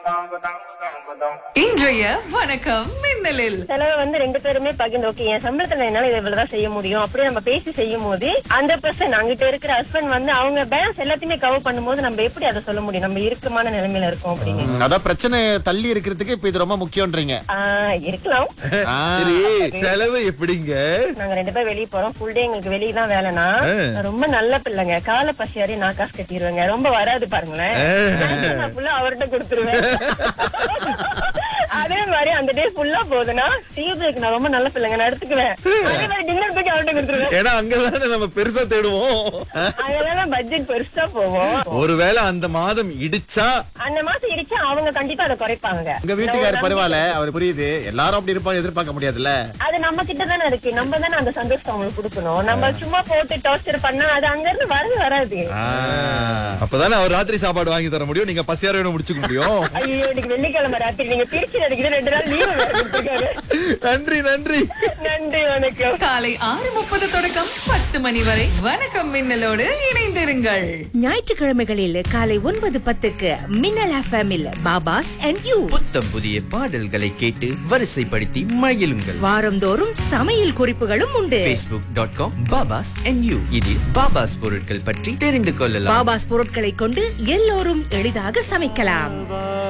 இன்றைய வணக்கம் மின்னலில் செலவை வந்து ரெண்டு பேருமே பகிர்ந்து ஓகே என் சம்பளத்துல என்னால இது இவ்வளவுதான் செய்ய முடியும் அப்படி நம்ம பேசி செய்யும் போது அந்த பர்சன் அங்கிட்ட இருக்கிற ஹஸ்பண்ட் வந்து அவங்க பேலன்ஸ் எல்லாத்தையுமே கவர் பண்ணும்போது நம்ம எப்படி அதை சொல்ல முடியும் நம்ம இறுக்கமான நிலைமையில இருக்கோம் அப்படின்னு ம், அதான் பிரச்சனை தள்ளி இருக்கிறதுக்கு இப்ப இது ரொம்ப முக்கியம்ன்றீங்க ஆஹ் இருக்கலாம் ஆ, சரி செலவு எப்படிங்க நாங்க ரெண்டு பேரும் வெளிய போறோம் ஃபுல் டே எங்களுக்கு வெளியே தான் வேலைனா நான் ரொம்ப நல்ல பிள்ளைங்க காலை பசியாரி நான் காசு கட்டிடுவேங்க ரொம்ப வராது பாருங்களேன் நான் ஃபுல்லா அவர்கிட்ட கொடுத்துருவேன் அதே மாதிரி அந்த டே ஃபுல்லா போகுதுன்னா டீ பிரேக் நான் ரொம்ப நல்ல பிள்ளைங்க நான் எடுத்துக்குவேன் அதே மாதிரி டின்னர் பிரேக் அவர்கிட்ட கொடுத்துருவேன் ஏன்னா அங்கதானே நம்ம பெருசா தேடுவோம் அதெல்லாம் பட்ஜெட் பெருசா போவோம் ஒருவேளை அந்த மாதம் இடிச்சா அந்த மாசம் இடிச்சா அவங்க கண்டிப்பா அதை குறைப்பாங்க உங்க வீட்டுக்காரர் பரவாயில்ல அவர் புரியுது எல்லாரும் அப்படி இருப்பாங்க எதிர்பார்க்க முடியாதுல்ல அது நம்ம கிட்ட தானே இருக்கு நம்ம தானே அந்த சந்தோஷத்தை அவங்களுக்கு கொடுக்கணும் நம்ம சும்மா போட்டு டார்ச்சர் பண்ணா அது அங்க இருந்து வரது வராது ஆ. அப்பதானே அவர் ராத்திரி சாப்பாடு வாங்கி தர முடியும் நீங்க பசியார வேணும் முடிச்சுக்க முடியும் ஐயோ இன்னைக்கு வெள்ளிக்கிழமை ராத்திரி நீங்க திருச்சி நடிக்கிறது ரெண்டு நாள் லீவு கொடுத்துருக்காரு நன்றி நன்றி நன்றி வணக்கம் காலை ஆறு முப்பது தொடக்கம் பத்து மணி வரை வணக்கம் மின்னலோடு இணைந்திருங்கள் ஞாயிற்றுக்கிழமைகளில் காலை ஒன்பது பத்துக்கு மின்னல் எஃப்எம்மில் பாபாஸ் அண்ட் யூ புத்தம் புதிய பாடல்களை கேட்டு வரிசைப்படுத்தி மகிழுங்கள் வாரந்தோறும் சமையல் குறிப்புகளும் உண்டு facebook.com dot com Baba's and you இதில் பாபாஸ் பொருட்கள் பற்றி தெரிந்து கொள்ளலாம் பாபாஸ் பொருட்களை கொண்டு எல்லோரும் எளிதாக சமைக்கலாம்